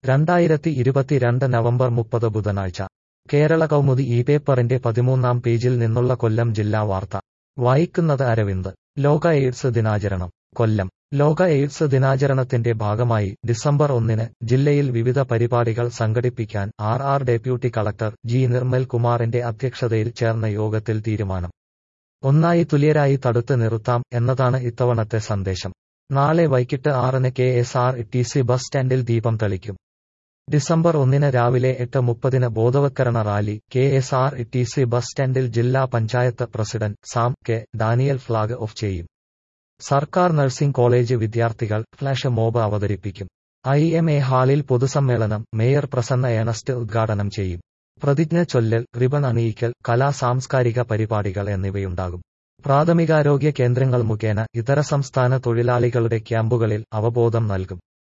രണ്ടായിരത്തി ഇരുപത്തിരണ്ട് നവംബർ മുപ്പത് ബുധനാഴ്ച കേരള കൗമുദി ഈ പേപ്പറിന്റെ പതിമൂന്നാം പേജിൽ നിന്നുള്ള കൊല്ലം ജില്ലാ വാർത്ത വായിക്കുന്നത് അരവിന്ദ് ലോക എയ്ഡ്സ് ദിനാചരണം കൊല്ലം ലോക എയ്ഡ്സ് ദിനാചരണത്തിന്റെ ഭാഗമായി ഡിസംബർ ഒന്നിന് ജില്ലയിൽ വിവിധ പരിപാടികൾ സംഘടിപ്പിക്കാൻ R R deputy collector G Nirmal കുമാറിന്റെ അധ്യക്ഷതയിൽ ചേർന്ന യോഗത്തിൽ തീരുമാനം ഒന്നായി തുല്യരായി തടുത്ത് നിർത്താം എന്നതാണ് ഇത്തവണത്തെ സന്ദേശം നാളെ വൈകിട്ട് ആറിന് K S R T C bus സ്റ്റാൻഡിൽ ദീപം തെളിക്കും ഡിസംബർ ഒന്നിന് രാവിലെ എട്ട് മുപ്പതിന് ബോധവത്കരണ rally K S R T C bus സ്റ്റാൻഡിൽ ജില്ലാ panchayat president Sam K Daniel flag off ചെയ്യും സർക്കാർ നഴ്സിംഗ് കോളേജ് വിദ്യാർത്ഥികൾ ഫ്ലാഷ് മോബ് അവതരിപ്പിക്കും ഐ എം എ ഹാളിൽ പൊതുസമ്മേളനം മേയർ പ്രസന്ന ഏണസ്റ്റ് ഉദ്ഘാടനം ചെയ്യും പ്രതിജ്ഞ ചൊല്ലൽ റിബൺ അണിയിക്കൽ കലാ സാംസ്കാരിക പരിപാടികൾ എന്നിവയുണ്ടാകും പ്രാഥമികാരോഗ്യ കേന്ദ്രങ്ങൾ മുഖേന ഇതര സംസ്ഥാന തൊഴിലാളികളുടെ ക്യാമ്പുകളിൽ അവബോധം നൽകും